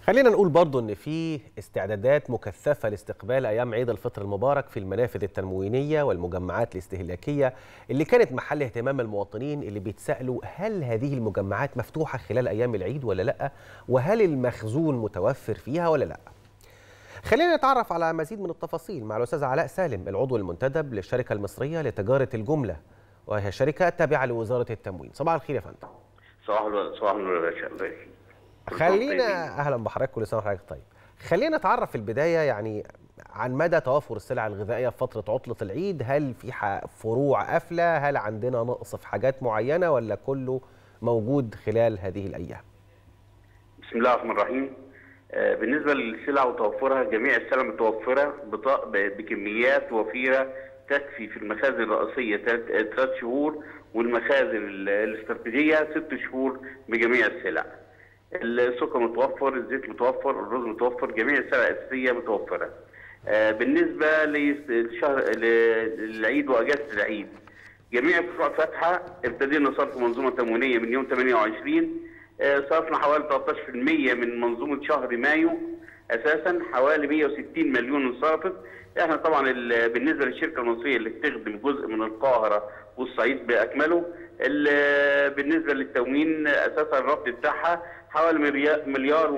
خلينا نقول برضو ان في استعدادات مكثفه لاستقبال ايام عيد الفطر المبارك في المنافذ التموينيه والمجمعات الاستهلاكيه اللي كانت محل اهتمام المواطنين اللي بيتسالوا هل هذه المجمعات مفتوحه خلال ايام العيد ولا لا وهل المخزون متوفر فيها ولا لا خلينا نتعرف على مزيد من التفاصيل مع الاستاذ علاء سالم العضو المنتدب للشركه المصريه لتجاره الجمله وهي شركه تابعه لوزاره التموين صباح الخير يا فندم صباح النور صباح النور يا باشا الله يخليك. خلينا اهلا بحضرتك كل سنه وحضرتك طيب خلينا نتعرف في البدايه يعني عن مدى توافر السلع الغذائيه في فتره عطله العيد هل في ح- فروع قافله هل عندنا نقص في حاجات معينه ولا كله موجود خلال هذه الايام بسم الله الرحمن الرحيم آه، بالنسبه للسلع وتوفرها جميع السلع متوفره بط- ب- بكميات وفيره تكفي في المخازن الرئيسيه ثلاث شهور والمخازن ال- الاستراتيجيه ست شهور بجميع السلع. السكر متوفر، الزيت متوفر، الرز متوفر، جميع السلع الاساسيه متوفره. آه، بالنسبه للشهر للعيد واجازه العيد جميع الفروع فاتحه ابتدينا صرف منظومه تموينيه من يوم 28 آه، صرفنا حوالي 13% من منظومه شهر مايو اساسا حوالي 160 مليون انصرفت احنا طبعا ال- بالنسبه للشركه المصريه اللي بتخدم جزء من القاهره والصعيد باكمله ال- بالنسبه للتموين اساسا الربط بتاعها حوالي مليار مليار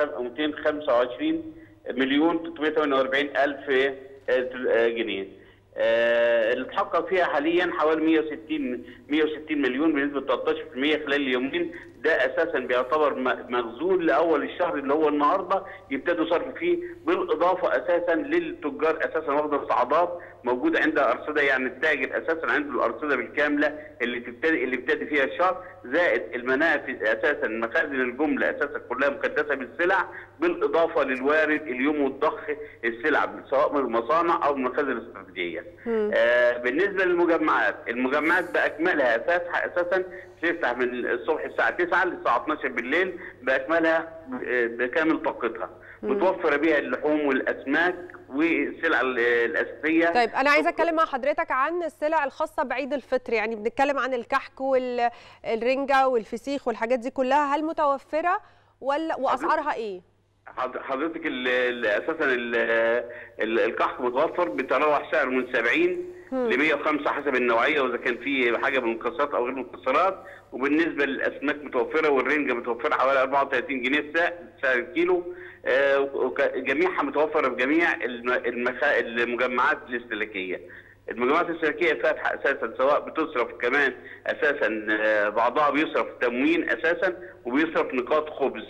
و225 مليون 348 الف آه، آه، جنيه آه، اللي اتحقق فيها حاليا حوالي 160 160 مليون بنسبه 13% خلال اليومين ده اساسا بيعتبر م- مخزون لاول الشهر اللي هو النهارده يبتدوا صرف فيه بالاضافه اساسا للتجار اساسا واخده استعاضات موجوده عندها ارصده يعني التاجر اساسا عنده الارصده بالكامله اللي تبتدي اللي ابتدي فيها الشهر زائد المنافذ اساسا مخازن الجمله اساسا كلها مكدسه بالسلع بالاضافه للوارد اليوم والضخ السلع سواء من المصانع او من المخازن الاستراتيجيه. آه بالنسبه للمجمعات، المجمعات باكملها فاتحه اساسا تفتح من الصبح الساعه 9 للساعه 12 بالليل باكملها ب- بكامل طاقتها. متوفره بها اللحوم والاسماك والسلع ال- الاساسيه طيب انا عايزه اتكلم مع حضرتك عن السلع الخاصه بعيد الفطر يعني بنتكلم عن الكحك والرنجه والفسيخ والحاجات دي كلها هل متوفره ولا واسعارها ايه حض- حضرتك ال- ال- اساسا ال- ال- الكحك متوفر بيتراوح سعره من 70 ل 105 حسب النوعيه واذا كان في حاجه من المكسرات او غير المكسرات وبالنسبه للاسماك متوفره والرنجه متوفره حوالي 34 جنيه سعر سعر الكيلو آه، وك- جميعها متوفره في جميع الم- المخا... المجمعات الاستهلاكيه. المجمعات الاستهلاكيه فاتحه اساسا سواء بتصرف كمان اساسا آه، بعضها بيصرف تموين اساسا وبيصرف نقاط خبز.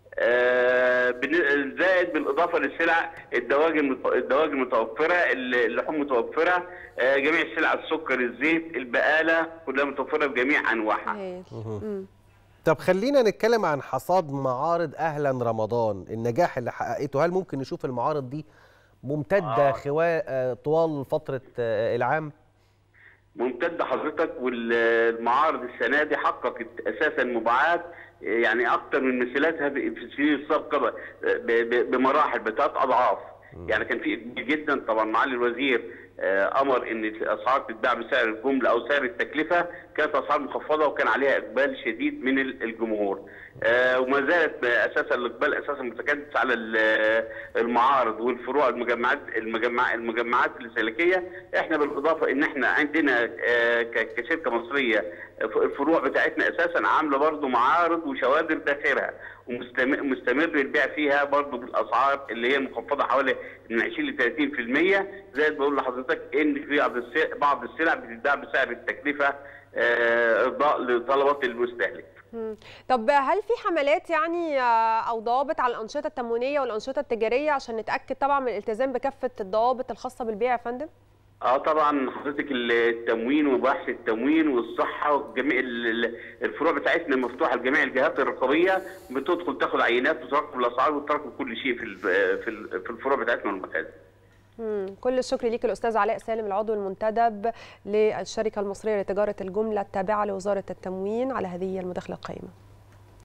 آه، بالن- زائد بالاضافه للسلع الدواجن الدواجن متوفره اللحوم متوفره آه، جميع السلع السكر الزيت البقاله كلها متوفره بجميع انواعها هايل. مم. طب خلينا نتكلم عن حصاد معارض اهلا رمضان النجاح اللي حققته هل ممكن نشوف المعارض دي ممتده آه. خوا... آه، طوال فتره آه، العام ممتده حضرتك والمعارض السنه دي حققت اساسا مبيعات يعني اكثر من مثيلاتها في السنين السابقه ب- ب- بمراحل بثلاث اضعاف يعني كان في إقبال جدا طبعا معالي الوزير آه، امر ان الاسعار تتباع بسعر الجمله او سعر التكلفه كانت اسعار مخفضه وكان عليها اقبال شديد من ال- الجمهور آه، وما زالت اساسا الاقبال اساسا متكدس على ال- المعارض والفروع المجمعات المجمع المجمعات الاستهلاكيه احنا بالاضافه ان احنا عندنا آه، ك- كشركه مصريه ف- الفروع بتاعتنا اساسا عامله برضو معارض وشوادر داخلها ومستمر البيع فيها برضو بالاسعار اللي هي مخفضه حوالي من 20 ل 30% زائد بقول لحضرتك ان في بعض السلع بعض السلع بتتباع بسعر التكلفه آه، ارضاء لطلبات المستهلك. مم. طب هل في حملات يعني آه، او ضوابط على الانشطه التموينيه والانشطه التجاريه عشان نتاكد طبعا من الالتزام بكافه الضوابط الخاصه بالبيع يا فندم اه طبعا حضرتك التموين وبحث التموين والصحه وجميع ال- ال- الفروع بتاعتنا مفتوحه لجميع الجهات الرقابيه بتدخل تاخد عينات وتراقب الاسعار وتراقب كل شيء في ال- في ال- في الفروع بتاعتنا والمخازن. مم. كل الشكر ليك الاستاذ علاء سالم العضو المنتدب للشركه المصريه لتجاره الجمله التابعه لوزاره التموين على هذه المداخله القيمه